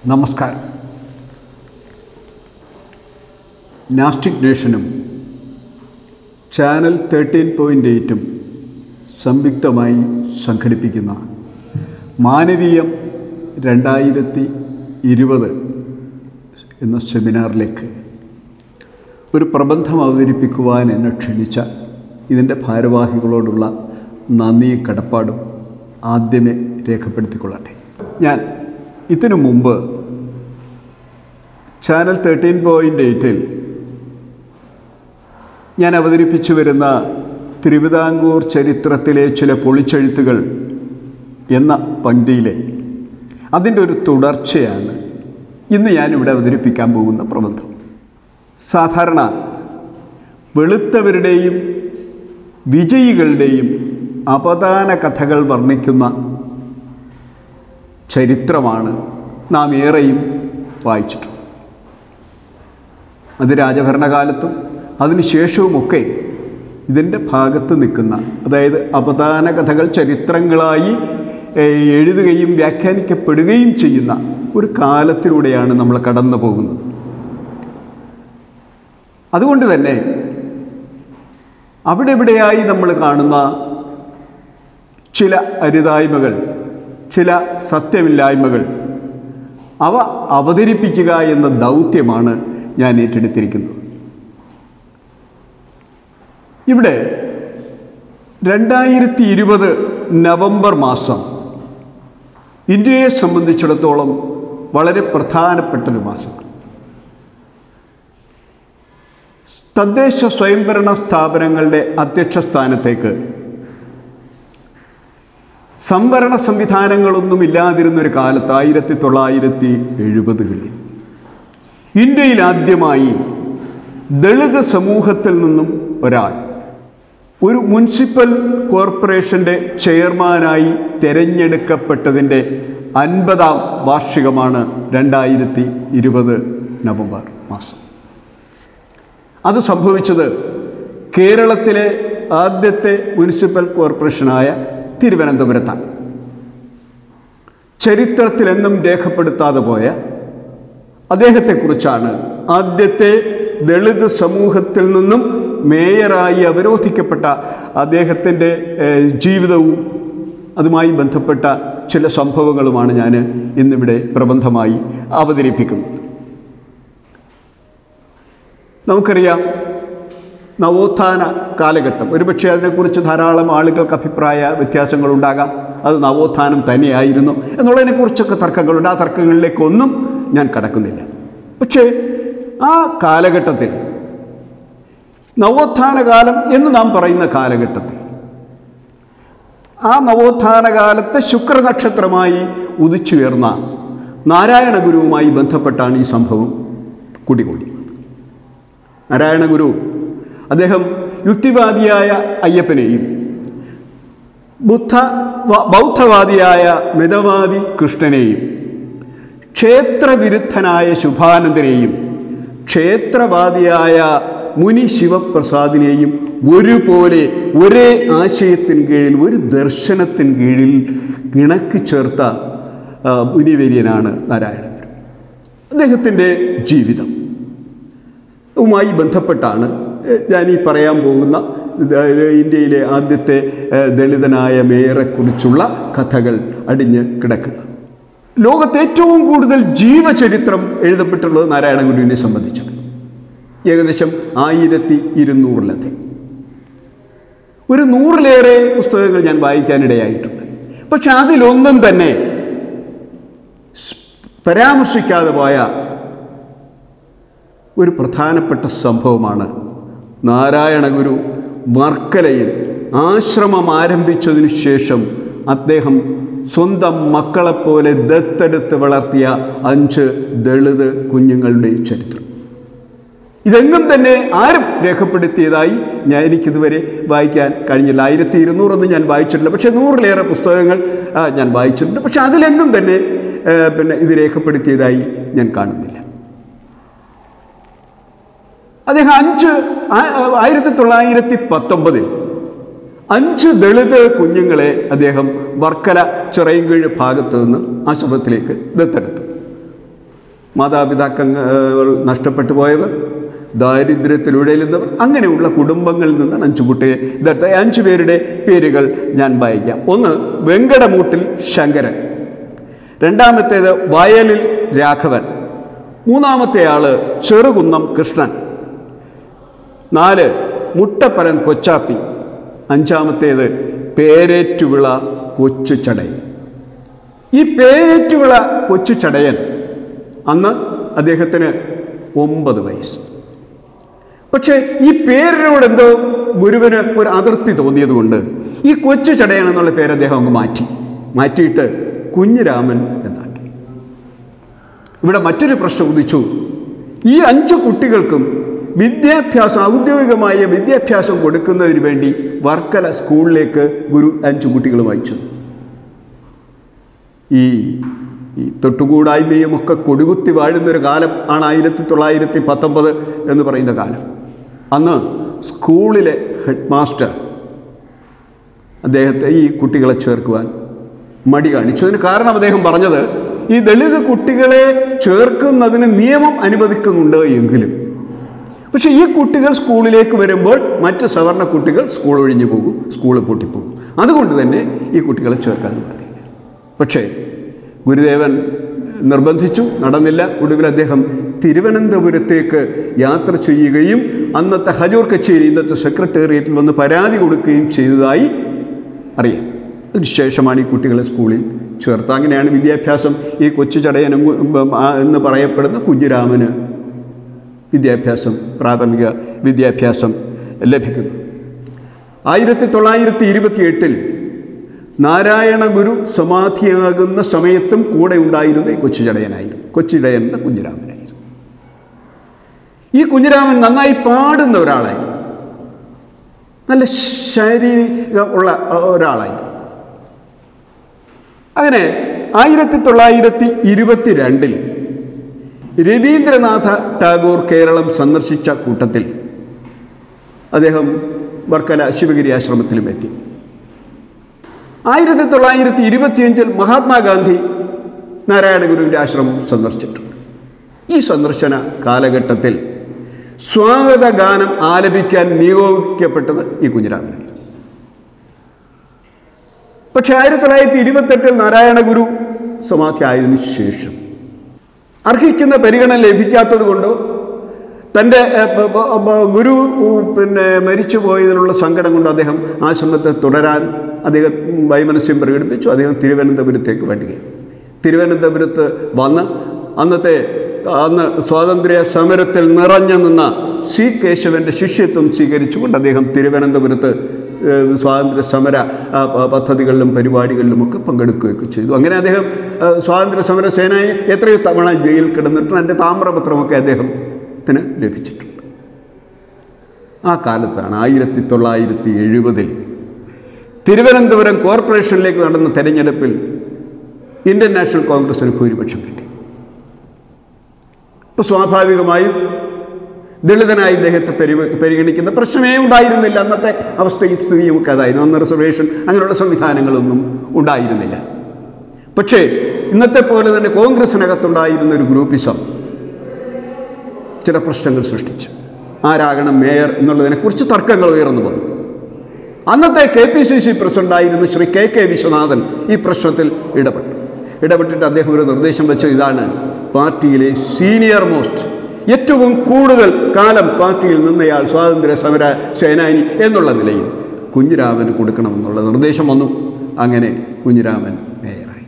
നമസ്കാരം നാസ്റ്റിക് നേഷനും channel thirteen point എയ്റ്റും സംയുക്തമായി സംഘടിപ്പിക്കുന്ന മാനവീയം രണ്ടായിരത്തി ഇരുപത് എന്ന സെമിനാറിലേക്ക് ഒരു പ്രബന്ധം അവതരിപ്പിക്കുവാൻ എന്നെ ക്ഷണിച്ച ഇതിൻ്റെ ഭാരവാഹികളോടുള്ള നന്ദി കടപ്പാടും ആദ്യമേ രേഖപ്പെടുത്തിക്കൊള്ളട്ടെ ഞാൻ ഇതിനു മുമ്പ് ചാനൽ തേർട്ടീൻ പോയിൻ്റ് എയ്റ്റിൽ ഞാൻ അവതരിപ്പിച്ചു വരുന്ന തിരുവിതാംകൂർ ചരിത്രത്തിലെ ചില പൊളിച്ചെഴുത്തുകൾ എന്ന പങ്ക്തിയിലെ അതിൻ്റെ ഒരു തുടർച്ചയാണ് ഇന്ന് ഞാനിവിടെ അവതരിപ്പിക്കാൻ പോകുന്ന പ്രബന്ധം സാധാരണ വെളുത്തവരുടെയും വിജയികളുടെയും അപദാന കഥകൾ വർണ്ണിക്കുന്ന ചരിത്രമാണ് നാം ഏറെയും വായിച്ചിട്ടുള്ളത് അത് രാജഭരണകാലത്തും അതിനുശേഷവുമൊക്കെ ഇതിൻ്റെ ഭാഗത്ത് നിൽക്കുന്ന അതായത് അപദാന കഥകൾ ചരിത്രങ്ങളായി ഏഹ്, എഴുതുകയും വ്യാഖ്യാനിക്കപ്പെടുകയും ചെയ്യുന്ന ഒരു കാലത്തിലൂടെയാണ് നമ്മൾ കടന്നു പോകുന്നത് അതുകൊണ്ട് തന്നെ അവിടെ ഇവിടെയായി നമ്മൾ കാണുന്ന ചില അരുതായ്മകൾ ചില സത്യമില്ലായ്മകൾ അവ അവതരിപ്പിക്കുക എന്ന ദൗത്യമാണ് ഞാൻ ഏറ്റെടുത്തിരിക്കുന്നത് ഇവിടെ രണ്ടായിരത്തി ഇരുപത് നവംബർ മാസം ഇന്ത്യയെ സംബന്ധിച്ചിടത്തോളം വളരെ പ്രധാനപ്പെട്ടൊരു മാസമാണ് തദ്ദേശ സ്വയംഭരണ സ്ഥാപനങ്ങളുടെ അധ്യക്ഷ സ്ഥാനത്തേക്ക് സംവരണ സംവിധാനങ്ങളൊന്നും ഇല്ലാതിരുന്നൊരു കാലത്ത് ആയിരത്തി തൊള്ളായിരത്തി എഴുപതുകളിൽ ഇന്ത്യയിൽ ആദ്യമായി ദളിത് സമൂഹത്തിൽ നിന്നും ഒരാൾ ഒരു മുനിസിപ്പൽ കോർപ്പറേഷൻ്റെ ചെയർമാനായി തിരഞ്ഞെടുക്കപ്പെട്ടതിൻ്റെ അൻപതാം വാർഷികമാണ് രണ്ടായിരത്തി ഇരുപത് നവംബർ മാസം അത് സംഭവിച്ചത് കേരളത്തിലെ ആദ്യത്തെ മുനിസിപ്പൽ കോർപ്പറേഷനായ തിരുവനന്തപുരത്താണ് ചരിത്രത്തിലെന്നും രേഖപ്പെടുത്താതെ പോയ അദ്ദേഹത്തെക്കുറിച്ചാണ് ആദ്യത്തെ ദളിത് സമൂഹത്തിൽ നിന്നും മേയറായി അവരോധിക്കപ്പെട്ട അദ്ദേഹത്തിൻ്റെ ഏഹ്, ജീവിതവും അതുമായി ബന്ധപ്പെട്ട ചില സംഭവങ്ങളുമാണ് ഞാൻ ഇന്നിവിടെ പ്രബന്ധമായി അവതരിപ്പിക്കുന്നത് നമുക്കറിയാം നവോത്ഥാന കാലഘട്ടം ഒരുപക്ഷെ അതിനെക്കുറിച്ച് ധാരാളം ആളുകൾക്ക് അഭിപ്രായ വ്യത്യാസങ്ങളുണ്ടാകാം അത് നവോത്ഥാനം തന്നെയായിരുന്നു എന്നുള്ളതിനെക്കുറിച്ചൊക്കെ തർക്കങ്ങളുണ്ട് ആ തർക്കങ്ങളിലേക്കൊന്നും ഞാൻ കടക്കുന്നില്ല പക്ഷേ ആ കാലഘട്ടത്തിൽ നവോത്ഥാന കാലം എന്ന് നാം പറയുന്ന കാലഘട്ടത്തിൽ ആ നവോത്ഥാന കാലത്തെ ശുക്രനക്ഷത്രമായി ഉദിച്ചുയർന്ന നാരായണ ഗുരുവുമായി ബന്ധപ്പെട്ടാണ് ഈ സംഭവം കുടികൊള്ളുന്നത് നാരായണ ഗുരു അദ്ദേഹം യുക്തിവാദിയായ അയ്യപ്പനെയും ബുദ്ധ വ- ബൗദ്ധവാദിയായ മിതവാദി കൃഷ്ണനെയും ക്ഷേത്രവിരുദ്ധനായ ശുഭാനന്ദനെയും ക്ഷേത്രവാദിയായ മുനി ശിവപ്രസാദിനെയും ഒരുപോലെ ഒരേ ആശയത്തിൻ കീഴിൽ ഒരു ദർശനത്തിൻ കീഴിൽ ഇണക്കി ചേർത്ത ആ, മുനിവര്യനാണ് നാരായണ ഗുരു അദ്ദേഹത്തിൻ്റെ ജീവിതം വുമായി ബന്ധപ്പെട്ടാണ് എഹ്, ഞാൻ ഈ പറയാൻ പോകുന്ന ഇത് ഇന്ത്യയിലെ ആദ്യത്തെ എഹ്, ദളിതനായ മേയറെക്കുറിച്ചുള്ള കഥകൾ അടിഞ്ഞ് കിടക്കുന്നത് ലോകത്ത് ഏറ്റവും കൂടുതൽ ജീവചരിത്രം എഴുതപ്പെട്ടുള്ളത് നാരായണ ഗുരുവിനെ സംബന്ധിച്ചാണ് ഏകദേശം ആയിരത്തി ഇരുന്നൂറിലധികം ഒരു നൂറിലേറെ പുസ്തകങ്ങൾ ഞാൻ വായിക്കാനിടയായിട്ടുണ്ട് പക്ഷെ അതിലൊന്നും തന്നെ സ് പരാമർശിക്കാതെ പോയ ഒരു പ്രധാനപ്പെട്ട സംഭവമാണ് നാരായണ ഗുരു വർക്കലയിൽ ആശ്രമം ആരംഭിച്ചതിനു ശേഷം അദ്ദേഹം സ്വന്തം മക്കളെപ്പോലെ ദത്തെടുത്ത് വളർത്തിയ അഞ്ച് ദളിത് കുഞ്ഞുങ്ങളുടെ ചരിത്രം ഇതെങ്ങും തന്നെ ആരും രേഖപ്പെടുത്തിയതായി ഞാൻ എനിക്കിതുവരെ വായിക്കാൻ കഴിഞ്ഞില്ല ആയിരത്തി ഇരുന്നൂറൊന്നും ഞാൻ വായിച്ചിട്ടില്ല പക്ഷേ നൂറിലേറെ പുസ്തകങ്ങൾ ആ, ഞാൻ വായിച്ചിട്ടുണ്ട് പക്ഷെ അതിലെങ്ങും തന്നെ ആ, പിന്നെ ഇത് രേഖപ്പെടുത്തിയതായി ഞാൻ കാണുന്നില്ല അദ്ദേഹം അഞ്ച് ആ- ആയിരത്തി തൊള്ളായിരത്തി പത്തൊമ്പതിൽ അഞ്ച് ദളിത് കുഞ്ഞുങ്ങളെ അദ്ദേഹം വർക്കല ചിറയൻകീഴ് ഭാഗത്ത് നിന്ന് ആശ്രമത്തിലേക്ക് ദത്തെടുത്തു മാതാപിതാക്കൾ നഷ്ടപ്പെട്ടു പോയവർ ദാരിദ്ര്യത്തിൽ ഉഴലുന്നവർ അങ്ങനെയുള്ള കുടുംബങ്ങളിൽ നിന്നാണ് അഞ്ചു കുട്ടിയെ ഇതത്തെ അഞ്ചു പേരുടെ പേരുകൾ ഞാൻ വായിക്കാം ഒന്ന് വെങ്കടമൂട്ടിൽ ശങ്കരൻ രണ്ടാമത്തേത് വയലിൽ രാഘവൻ മൂന്നാമത്തെ ആള് ചെറുകുന്നം കൃഷ്ണൻ നാല് മുട്ടപ്പലൻ കൊച്ചാപ്പി അഞ്ചാമത്തേത് പേരേറ്റുവിള കൊച്ചു ചടയൻ ഈ പേരേറ്റുവിള കൊച്ചു ചടയൻ അന്ന് അദ്ദേഹത്തിന് ഒമ്പത് വയസ്സ് പക്ഷേ ഈ പേരിനോട് എന്തോ ഗുരുവിന് ഒരു അതിർത്തി തോന്നിയതുകൊണ്ട് ഈ കൊച്ചു ചടയൻ എന്നുള്ള പേര് അദ്ദേഹം അങ്ങ് മാറ്റി മാറ്റിയിട്ട് കുഞ്ഞിരാമൻ എന്നാക്കി ഇവിടെ മറ്റൊരു പ്രശ്നം ഉദിച്ചു ഈ അഞ്ച് കുട്ടികൾക്കും വിദ്യാഭ്യാസം ഔദ്യോഗികമായ വിദ്യാഭ്യാസം കൊടുക്കുന്നതിന് വേണ്ടി വർക്കല സ്കൂളിലേക്ക് ഗുരു അഞ്ച് കുട്ടികൾ വായിച്ചു ഈ ഈ തൊട്ടുകൂടായ്മയും ഒക്കെ കൊടികുത്തി വാഴുന്നൊരു കാലം ആണ് ആയിരത്തി തൊള്ളായിരത്തി പത്തൊമ്പത് എന്ന് പറയുന്ന കാലം അന്ന് സ്കൂളിലെ ഹെഡ് മാസ്റ്റർ അദ്ദേഹത്തെ ഈ കുട്ടികളെ ചേർക്കുവാൻ മടി കാണിച്ചു അതിന് കാരണം അദ്ദേഹം പറഞ്ഞത് ഈ ദളിത് കുട്ടികളെ ചേർക്കുന്നതിന് നിയമം അനുവദിക്കുന്നുണ്ട് എങ്കിലും പക്ഷേ ഈ കുട്ടികൾ സ്കൂളിലേക്ക് വരുമ്പോൾ മറ്റ് സവർണ കുട്ടികൾ സ്കൂൾ ഒഴിഞ്ഞു പോകും സ്കൂൾ പൊട്ടിപ്പോകും അതുകൊണ്ട് തന്നെ ഈ കുട്ടികളെ ചേർക്കാൻ പാടില്ല പക്ഷേ ഗുരുദേവൻ നിർബന്ധിച്ചു നടന്നില്ല ഒടുവിൽ അദ്ദേഹം തിരുവനന്തപുരത്തേക്ക് യാത്ര ചെയ്യുകയും അന്നത്തെ ഹജൂർ കച്ചേരി ഇന്നത്തെ സെക്രട്ടേറിയറ്റിൽ വന്ന് പരാതി കൊടുക്കുകയും ചെയ്തതായി അറിയാം അതിനുശേഷമാണ് ഈ കുട്ടികളെ സ്കൂളിൽ ചേർത്ത് അങ്ങനെയാണ് വിദ്യാഭ്യാസം ഈ കൊച്ചു ചടയനും എന്ന് പറയപ്പെടുന്ന കുഞ്ഞുരാമന് വിദ്യാഭ്യാസം പ്രാഥമിക വിദ്യാഭ്യാസം ലഭിക്കുന്നു ആയിരത്തി തൊള്ളായിരത്തി ഇരുപത്തി എട്ടിൽ നാരായണ ഗുരു സമാധിയാകുന്ന സമയത്തും കൂടെ ഉണ്ടായിരുന്ന ഈ കൊച്ചുചടയനായിരുന്നു കൊച്ചുചടയൻ എന്ന കുഞ്ഞിരാമനായിരുന്നു ഈ കുഞ്ഞിരാമൻ നന്നായി പാടുന്ന ഒരാളായിരുന്നു നല്ല ശാരീരിക ഉള്ള ഒരാളായിരുന്നു അങ്ങനെ ആയിരത്തി തൊള്ളായിരത്തി ഇരുപത്തി രണ്ടിൽ രവീന്ദ്രനാഥ ടാഗോർ കേരളം സന്ദർശിച്ച കൂട്ടത്തിൽ അദ്ദേഹം വർക്കല ശിവഗിരി ആശ്രമത്തിലും എത്തി ആയിരത്തി തൊള്ളായിരത്തി ഇരുപത്തിയഞ്ചിൽ മഹാത്മാഗാന്ധി നാരായണ ഗുരുവിൻ്റെ ആശ്രമം സന്ദർശിച്ചിട്ടുണ്ട് ഈ സന്ദർശന കാലഘട്ടത്തിൽ സ്വാഗത ഗാനം ആലപിക്കാൻ നിയോഗിക്കപ്പെട്ടത് ഈ കുഞ്ഞിരാമനായിരുന്നു പക്ഷെ ആയിരത്തി തൊള്ളായിരത്തി ഇരുപത്തെട്ടിൽ നാരായണ ഗുരു സമാധി ആയതിനു ശേഷം അർഹിക്കുന്ന പരിഗണന ലഭിക്കാത്തത് കൊണ്ടോ തൻ്റെ ഗുരു പിന്നെ മരിച്ചു പോയതിനുള്ള സങ്കടം കൊണ്ട് അദ്ദേഹം ആശ്രമത്തെ തുടരാൻ അദ്ദേഹം വൈമനസ്യം പ്രകടിപ്പിച്ചു അദ്ദേഹം തിരുവനന്തപുരത്തേക്ക് വരികയും തിരുവനന്തപുരത്ത് വന്ന് അന്നത്തെ അന്ന് സ്വാതന്ത്ര്യ സമരത്തിൽ നിറഞ്ഞു നിന്ന സി കേശവൻ്റെ ശിഷ്യത്വം സ്വീകരിച്ചുകൊണ്ട് അദ്ദേഹം തിരുവനന്തപുരത്ത് സ്വാതന്ത്ര്യ സമര പദ്ധതികളിലും പരിപാടികളിലുമൊക്കെ പങ്കെടുക്കുകയൊക്കെ ചെയ്തു അങ്ങനെ അദ്ദേഹം സ്വാതന്ത്ര്യ സമര സേനയെ എത്രയോ തവണ ജയിലിൽ കിടന്നിട്ടുണ്ട് എൻ്റെ താമ്രപത്രമൊക്കെ അദ്ദേഹത്തിന് ലഭിച്ചിട്ടുണ്ട് ആ കാലത്താണ് ആയിരത്തി തൊള്ളായിരത്തി എഴുപതിൽ തിരുവനന്തപുരം കോർപ്പറേഷനിലേക്ക് നടന്ന തെരഞ്ഞെടുപ്പിൽ ഇന്ത്യൻ നാഷണൽ കോൺഗ്രസിന് ഭൂരിപക്ഷം കിട്ടി ഇപ്പോൾ സ്വാഭാവികമായും ദളിതനായി ഇദ്ദേഹത്തെ പരി പരിഗണിക്കുന്ന പ്രശ്നമേ ഉണ്ടായിരുന്നില്ല അന്നത്തെ അവസ്ഥയും സ്ഥിതിയും ഒക്കെ അതായിരുന്നു അന്ന് റിസർവേഷൻ അങ്ങനെയുള്ള സംവിധാനങ്ങളൊന്നും ഉണ്ടായിരുന്നില്ല പക്ഷേ ഇന്നത്തെ പോലെ തന്നെ കോൺഗ്രസിനകത്തുണ്ടായിരുന്ന ഒരു ഗ്രൂപ്പിസം ചില പ്രശ്നങ്ങൾ സൃഷ്ടിച്ചു ആരാകണം മേയർ എന്നുള്ളതിനെക്കുറിച്ച് തർക്കങ്ങൾ ഉയർന്നു വന്നു അന്നത്തെ കെ പി സി സി പ്രസിഡന്റായിരുന്ന ശ്രീ കെ കെ വിശ്വനാഥൻ ഈ പ്രശ്നത്തിൽ ഇടപെട്ടു ഇടപെട്ടിട്ട് അദ്ദേഹം ഒരു നിർദ്ദേശം വെച്ചത് ഇതാണ് പാർട്ടിയിലെ സീനിയർ മോസ്റ്റ് ഏറ്റവും കൂടുതൽ കാലം പാർട്ടിയിൽ നിന്നയാൾ സ്വാതന്ത്ര്യ സമര സേനാനി എന്നുള്ള നിലയിൽ കുഞ്ഞിരാമന് കൊടുക്കണമെന്നുള്ള നിർദ്ദേശം വന്നു അങ്ങനെ കുഞ്ഞിരാമൻ മേയറായി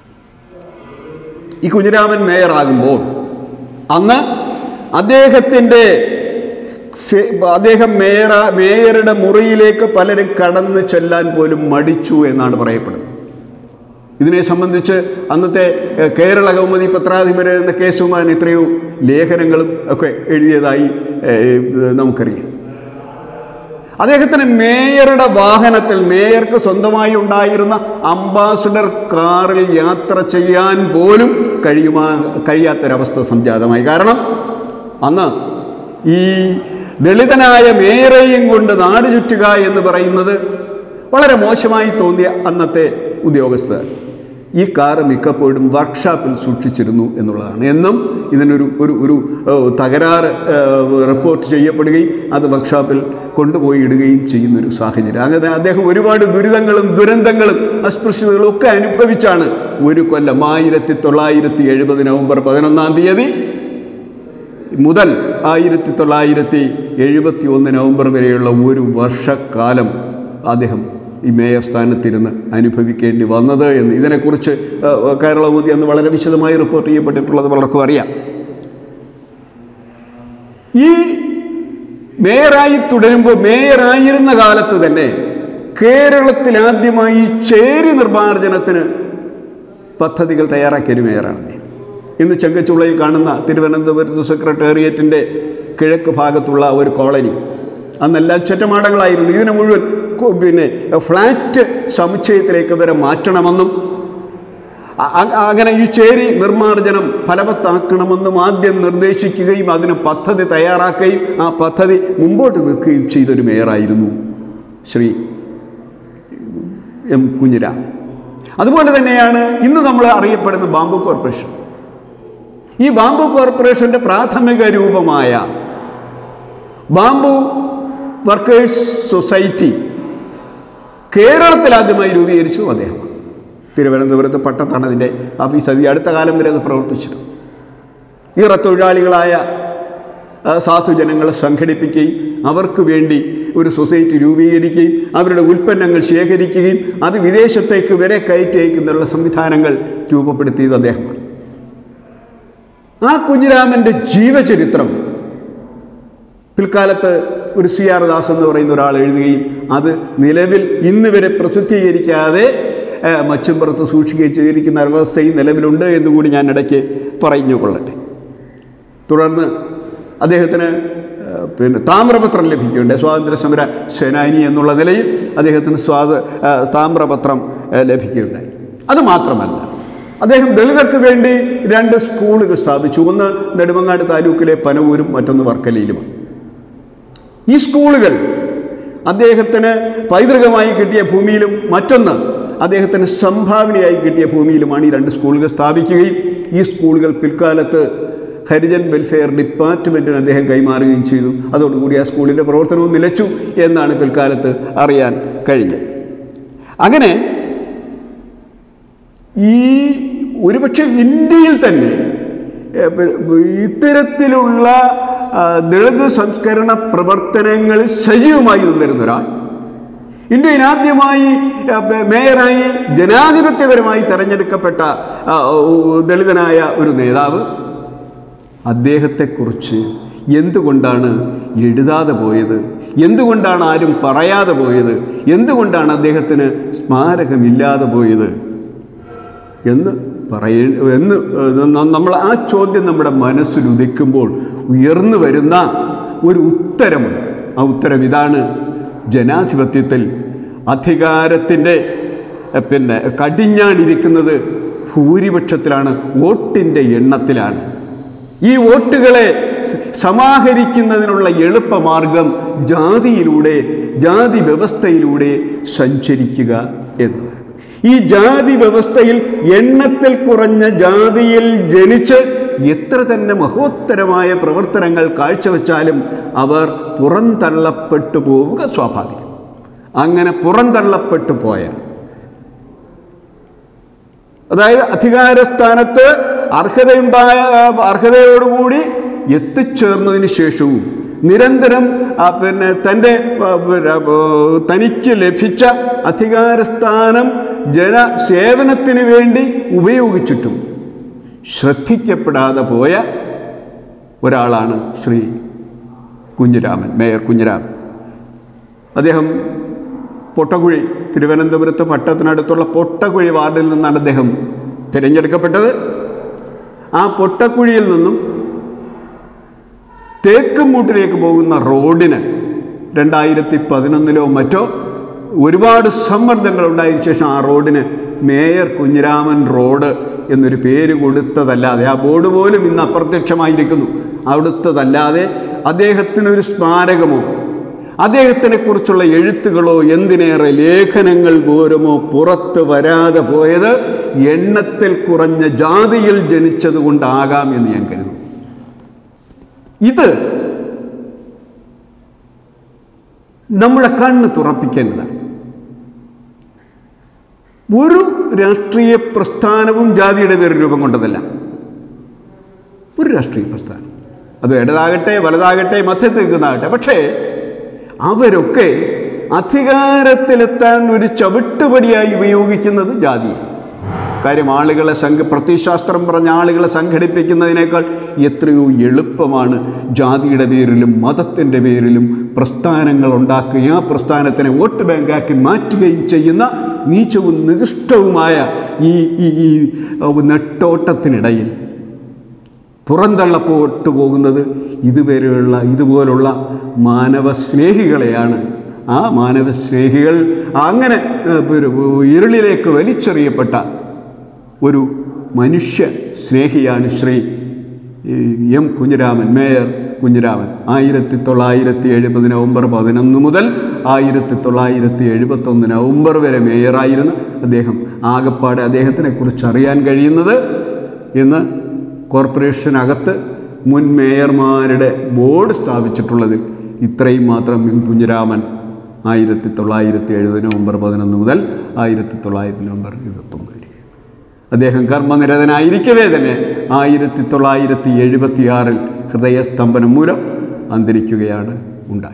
ഈ കുഞ്ഞിരാമൻ മേയറാകുമ്പോൾ അന്ന് അദ്ദേഹത്തിൻ്റെ അദ്ദേഹം മേയറ മേയറുടെ മുറിയിലേക്ക് പലരും കടന്നു ചെല്ലാൻ പോലും മടിച്ചു എന്നാണ് പറയപ്പെടുന്നത് ഇതിനെ സംബന്ധിച്ച് അന്നത്തെ കേരള കൗമുദി പത്രാധിപര് എന്ന കേസുമാൻ എത്രയോ ലേഖനങ്ങളും ഒക്കെ എഴുതിയതായി നമുക്കറിയാം അദ്ദേഹത്തിന് മേയറുടെ വാഹനത്തിൽ മേയർക്ക് സ്വന്തമായി ഉണ്ടായിരുന്ന അംബാസഡർ കാറിൽ യാത്ര ചെയ്യാൻ പോലും കഴിയുമാ കഴിയാത്തൊരവസ്ഥ സംജാതമായി കാരണം അന്ന് ഈ ദളിതനായ മേയറെയും കൊണ്ട് നാട് ചുറ്റുക എന്ന് പറയുന്നത് വളരെ മോശമായി തോന്നിയ അന്നത്തെ ഉദ്യോഗസ്ഥർ ഈ കാറ് മിക്കപ്പോഴും വർക്ക്ഷോപ്പിൽ സൂക്ഷിച്ചിരുന്നു എന്നുള്ളതാണ് എന്നും ഇതിനൊരു ഒരു ഒരു ഏഹ്, തകരാറ് ഏഹ്, റിപ്പോർട്ട് ചെയ്യപ്പെടുകയും അത് വർക്ക്ഷോപ്പിൽ കൊണ്ടുപോയി ഇടുകയും ചെയ്യുന്നൊരു സാഹചര്യം അങ്ങനെ അദ്ദേഹം ഒരുപാട് ദുരിതങ്ങളും ദുരന്തങ്ങളും അസ്പൃശ്യതകളും ഒക്കെ അനുഭവിച്ചാണ് ഒരു കൊല്ലം ആയിരത്തി തൊള്ളായിരത്തി എഴുപത് നവംബർ പതിനൊന്നാം തീയതി മുതൽ ആയിരത്തി തൊള്ളായിരത്തി എഴുപത്തി ഒന്ന് നവംബർ വരെയുള്ള ഒരു വർഷക്കാലം അദ്ദേഹം ഈ മേയർ സ്ഥാനത്തിരുന്ന് അനുഭവിക്കേണ്ടി വന്നത് എന്ന് ഇതിനെക്കുറിച്ച് ഏഹ്, കേരളമോദി അന്ന് വളരെ വിശദമായി റിപ്പോർട്ട് ചെയ്യപ്പെട്ടിട്ടുള്ളത് പലർക്കും അറിയാം ഈ മേയറായി തുടരുമ്പോൾ മേയറായിരുന്ന കാലത്ത് തന്നെ കേരളത്തിൽ ആദ്യമായി ചേരി നിർമ്മാർജ്ജനത്തിന് പദ്ധതികൾ തയ്യാറാക്കിയ ഒരു മേയറാണ് അദ്ദേഹം ഇന്ന് ചെങ്കച്ചുളയിൽ കാണുന്ന തിരുവനന്തപുരത്ത് സെക്രട്ടേറിയറ്റിൻ്റെ കിഴക്ക് ഭാഗത്തുള്ള ഒരു കോളനി അന്നെല്ലാം ചുറ്റമാടങ്ങളായിരുന്നു ഇതിനെ മുഴുവൻ കു- പിന്നെ ഫ്ലാറ്റ് സമുച്ചയത്തിലേക്ക് വരെ മാറ്റണമെന്നും അ- അ- അങ്ങനെ ഈ ചേരി നിർമ്മാർജ്ജനം ഫലവത്താക്കണമെന്നും ആദ്യം നിർദ്ദേശിക്കുകയും അതിന് പദ്ധതി തയ്യാറാക്കുകയും ആ പദ്ധതി മുമ്പോട്ട് നിൽക്കുകയും ചെയ്തൊരു മേയറായിരുന്നു ശ്രീ എം കുഞ്ഞിരാം അതുപോലെ തന്നെയാണ് ഇന്ന് നമ്മൾ അറിയപ്പെടുന്ന ബാംബു കോർപ്പറേഷൻ ഈ ബാംബു കോർപ്പറേഷൻ്റെ പ്രാഥമിക രൂപമായ ബാംബു വർക്കേഴ്സ് സൊസൈറ്റി കേരളത്തിൽ ആദ്യമായി രൂപീകരിച്ചു അദ്ദേഹം തിരുവനന്തപുരത്ത് പട്ടത്താണ് അതിൻ്റെ ഓഫീസ് അത് ഈ അടുത്ത കാലം വരെ അത് പ്രവർത്തിച്ചിരുന്നു ഈറത്തൊഴിലാളികളായ ആ, സാധുജനങ്ങളെ സംഘടിപ്പിക്കുകയും അവർക്ക് വേണ്ടി ഒരു സൊസൈറ്റി രൂപീകരിക്കുകയും അവരുടെ ഉൽപ്പന്നങ്ങൾ ശേഖരിക്കുകയും അത് വിദേശത്തേക്ക് വരെ കയറ്റി അയക്കുന്നതിനുള്ള സംവിധാനങ്ങൾ രൂപപ്പെടുത്തിയത് അദ്ദേഹമാണ് ആ കുഞ്ഞിരാമൻ്റെ ജീവചരിത്രം പിൽക്കാലത്ത് ഒരു സി ആർ ദാസ് എന്ന് പറയുന്ന ഒരാൾ എഴുതുകയും അത് നിലവിൽ ഇന്ന് വരെ പ്രസിദ്ധീകരിക്കാതെ ഏഹ്, മച്ചുംപുറത്ത് സൂക്ഷിക്കുകയും ചെയ്തിരിക്കുന്ന അവസ്ഥയും നിലവിലുണ്ട് എന്നുകൂടി ഞാൻ ഇടയ്ക്ക് പറഞ്ഞു കൊള്ളട്ടെ തുടർന്ന് അദ്ദേഹത്തിന് ഏഹ്, പിന്നെ താമ്രപത്രം ലഭിക്കുകയുണ്ട് സ്വാതന്ത്ര്യ സമര സേനാനി എന്നുള്ള നിലയിൽ അദ്ദേഹത്തിന് സ്വാത ഏഹ്, താമ്രപത്രം ഏഹ്, ലഭിക്കുകയുണ്ടായി അത് മാത്രമല്ല അദ്ദേഹം ദളിതർക്ക് വേണ്ടി രണ്ട് സ്കൂളുകൾ സ്ഥാപിച്ചു ഒന്ന് നെടുമങ്ങാട് താലൂക്കിലെ പനവൂരും മറ്റൊന്ന് വർക്കലയിലുമാണ് ഈ സ്കൂളുകൾ അദ്ദേഹത്തിന് പൈതൃകമായി കിട്ടിയ ഭൂമിയിലും മറ്റൊന്ന് അദ്ദേഹത്തിന് സംഭാവനയായി കിട്ടിയ ഭൂമിയിലുമാണ് ഈ രണ്ട് സ്കൂളുകൾ സ്ഥാപിക്കുകയും ഈ സ്കൂളുകൾ പിൽക്കാലത്ത് ഹരിജൻ വെൽഫെയർ ഡിപ്പാർട്ട്മെൻറ്റിന് അദ്ദേഹം കൈമാറുകയും ചെയ്തു അതോടുകൂടി ആ സ്കൂളിൻ്റെ പ്രവർത്തനവും നിലച്ചു എന്നാണ് പിൽക്കാലത്ത് അറിയാൻ കഴിഞ്ഞത് അങ്ങനെ ഈ ഒരുപക്ഷെ ഇന്ത്യയിൽ തന്നെ ഏ, പി- ഇത്തരത്തിലുള്ള ആ, ദളിത് സംസ്കരണ പ്രവർത്തനങ്ങളിൽ സജീവമായി നിന്നിരുന്ന ഒരാൾ ഇന്ത്യയിൽ ആദ്യമായി ആ, പ- മേയറായി ജനാധിപത്യപരമായി തെരഞ്ഞെടുക്കപ്പെട്ട ആ, ഓ, ദളിതനായ ഒരു നേതാവ് അദ്ദേഹത്തെക്കുറിച്ച് എന്തുകൊണ്ടാണ് എഴുതാതെ പോയത് എന്തുകൊണ്ടാണ് ആരും പറയാതെ പോയത് എന്തുകൊണ്ടാണ് അദ്ദേഹത്തിന് സ്മാരകമില്ലാതെ പോയത് എന്ന് പറയ എന്ന് ന- നമ്മൾ ആ ചോദ്യം നമ്മുടെ മനസ്സിൽ ഉദിക്കുമ്പോൾ ഉയർന്നു വരുന്ന ഒരു ഉത്തരമുണ്ട് ആ ഉത്തരം ഇതാണ് ജനാധിപത്യത്തിൽ അധികാരത്തിൻ്റെ എഹ്, പിന്നെ കടിഞ്ഞാണിരിക്കുന്നത് ഭൂരിപക്ഷത്തിലാണ് വോട്ടിൻ്റെ എണ്ണത്തിലാണ് ഈ വോട്ടുകളെ സ- സമാഹരിക്കുന്നതിനുള്ള എളുപ്പമാർഗം ജാതിയിലൂടെ ജാതി വ്യവസ്ഥയിലൂടെ സഞ്ചരിക്കുക എന്നതാണ് ഈ ജാതി വ്യവസ്ഥയിൽ എണ്ണത്തിൽ കുറഞ്ഞ ജാതിയിൽ ജനിച്ച് എത്ര തന്നെ മഹോത്തരമായ പ്രവർത്തനങ്ങൾ കാഴ്ചവെച്ചാലും അവർ പുറന്തള്ളപ്പെട്ടു പോവുക സ്വാഭാവികം അങ്ങനെ പുറന്തള്ളപ്പെട്ടു പോയ അതായത് അധികാരസ്ഥാനത്ത് അർഹതയുണ്ടായ അർഹതയോടുകൂടി എത്തിച്ചേർന്നതിന് ശേഷവും നിരന്തരം ആ, പിന്നെ തൻ്റെ ആ, പിന്നെ, ആ, തനിക്ക് ലഭിച്ച അധികാരസ്ഥാനം ജനസേവനത്തിന് വേണ്ടി ഉപയോഗിച്ചിട്ടും ശ്രദ്ധിക്കപ്പെടാതെ പോയ ഒരാളാണ് ശ്രീ കുഞ്ഞിരാമൻ മേയർ കുഞ്ഞിരാമൻ അദ്ദേഹം പൊട്ടക്കുഴി തിരുവനന്തപുരത്ത് പട്ടത്തിനടുത്തുള്ള പൊട്ടക്കുഴി വാർഡിൽ നിന്നാണ് അദ്ദേഹം തിരഞ്ഞെടുക്കപ്പെട്ടത് ആ പൊട്ടക്കുഴിയിൽ നിന്നും തേക്കുംമൂട്ടിലേക്ക് പോകുന്ന റോഡിന് രണ്ടായിരത്തി പതിനൊന്നിലോ മറ്റോ ഒരുപാട് സമ്മർദ്ദങ്ങൾ ഉണ്ടായതിനു ശേഷം ആ റോഡിന് മേയർ കുഞ്ഞിരാമൻ റോഡ് എന്നൊരു പേര് കൊടുത്തതല്ലാതെ ആ ബോർഡ് പോലും ഇന്ന് അപ്രത്യക്ഷമായിരിക്കുന്നു അവിടുത്തതല്ലാതെ അദ്ദേഹത്തിനൊരു സ്മാരകമോ അദ്ദേഹത്തിനെ കുറിച്ചുള്ള എഴുത്തുകളോ എന്തിനേറെ ലേഖനങ്ങൾ പോരുമോ പുറത്ത് വരാതെ പോയത് എണ്ണത്തിൽ കുറഞ്ഞ ജാതിയിൽ ജനിച്ചത് കൊണ്ടാകാം എന്ന് ഞാൻ കരുതുന്നു ഇത് നമ്മുടെ കണ്ണ് തുറപ്പിക്കേണ്ടതാണ് ഒരു രാഷ്ട്രീയ പ്രസ്ഥാനവും ജാതിയുടെ പേരിൽ രൂപം കൊണ്ടതല്ല ഒരു രാഷ്ട്രീയ പ്രസ്ഥാനം അത് ഇടതാകട്ടെ വലതാകട്ടെ മധ്യത്തിൽ നിൽക്കുന്നതാകട്ടെ പക്ഷേ അവരൊക്കെ അധികാരത്തിലെത്താൻ ഒരു ചവിട്ടുപടിയായി ഉപയോഗിക്കുന്നത് ജാതിയെ കാര്യം ആളുകളെ സംഘ പ്രത്യശാസ്ത്രം പറഞ്ഞ ആളുകളെ സംഘടിപ്പിക്കുന്നതിനേക്കാൾ എത്രയോ എളുപ്പമാണ് ജാതിയുടെ പേരിലും മതത്തിൻ്റെ പേരിലും പ്രസ്ഥാനങ്ങൾ ഉണ്ടാക്കുകയും ആ പ്രസ്ഥാനത്തിനെ വോട്ട് ബാങ്കാക്കി മാറ്റുകയും ചെയ്യുന്ന നീചവും നികൃഷ്ടവുമായ ഈ ഈ ഈ നെട്ടോട്ടത്തിനിടയിൽ പുറന്തള്ളപ്പോട്ട് പോകുന്നത് ഇതുവരെയുള്ള ഇതുപോലുള്ള മാനവ സ്നേഹികളെയാണ് ആ മാനവ സ്നേഹികൾ അങ്ങനെ ഏഹ്, ഒരു ഇരുളിലേക്ക് വലിച്ചെറിയപ്പെട്ട ഒരു മനുഷ്യ സ്നേഹിയാണ് ശ്രീ ഈ, എം കുഞ്ഞിരാമൻ മേയർ കുഞ്ഞിരാമൻ ആയിരത്തി തൊള്ളായിരത്തി എഴുപത് നവംബർ പതിനൊന്ന് മുതൽ ആയിരത്തി തൊള്ളായിരത്തി എഴുപത്തൊന്ന് നവംബർ വരെ മേയറായിരുന്നു അദ്ദേഹം ആകപ്പാടെ അദ്ദേഹത്തിനെ കുറിച്ച് അറിയാൻ കഴിയുന്നത് ഇന്ന് കോർപ്പറേഷനകത്ത് മുൻ മേയർമാരുടെ ബോർഡ് സ്ഥാപിച്ചിട്ടുള്ളതിൽ ഇത്രയും മാത്രം എം കുഞ്ഞിരാമൻ ആയിരത്തി തൊള്ളായിരത്തി എഴുപത് നവംബർ പതിനൊന്ന് മുതൽ ആയിരത്തി തൊള്ളായിരത്തി നവംബർ ഇരുപത്തൊന്ന് വരെ അദ്ദേഹം കർമ്മനിരതനായിരിക്കവേ തന്നെ ആയിരത്തി തൊള്ളായിരത്തി എഴുപത്തിയാറിൽ ഹൃദയസ്തംഭനം മൂലം അന്തരിക്കുകയാണ് ഉണ്ടായത്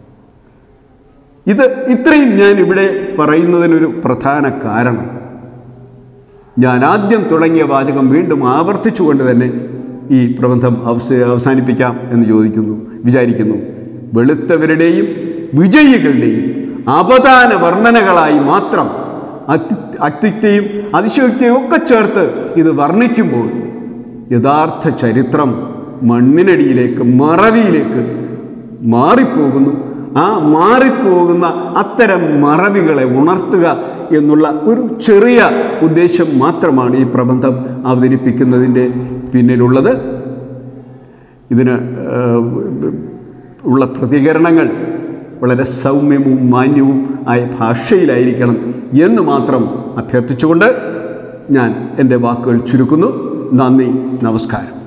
ഇത് ഇത്രയും ഞാൻ ഇവിടെ പറയുന്നതിനൊരു പ്രധാന കാരണം ഞാൻ ആദ്യം തുടങ്ങിയ വാചകം വീണ്ടും ആവർത്തിച്ചുകൊണ്ട് തന്നെ ഈ പ്രബന്ധം അവസ അവസാനിപ്പിക്കാം എന്ന് ചോദിക്കുന്നു വിചാരിക്കുന്നു വെളുത്തവരുടെയും വിജയികളുടെയും അപദാന വർണ്ണനകളായി മാത്രം അതി അത്യക്തിയും അതിശയോക്തിയും ഒക്കെ ചേർത്ത് ഇത് വർണ്ണിക്കുമ്പോൾ യഥാർത്ഥ ചരിത്രം മണ്ണിനടിയിലേക്ക് മറവിയിലേക്ക് മാറിപ്പോകുന്നു ആ മാറിപ്പോകുന്ന അത്തരം മറവികളെ ഉണർത്തുക എന്നുള്ള ഒരു ചെറിയ ഉദ്ദേശം മാത്രമാണ് ഈ പ്രബന്ധം അവതരിപ്പിക്കുന്നതിൻ്റെ പിന്നിലുള്ളത് ഇതിന് ഏഹ്, ഉള്ള പ്രതികരണങ്ങൾ വളരെ സൗമ്യവും മാന്യവും ആയ ഭാഷയിലായിരിക്കണം എന്ന് മാത്രം അഭ്യർത്ഥിച്ചുകൊണ്ട് ഞാൻ എൻ്റെ വാക്കുകൾ ചുരുക്കുന്നു നന്ദി നമസ്കാരം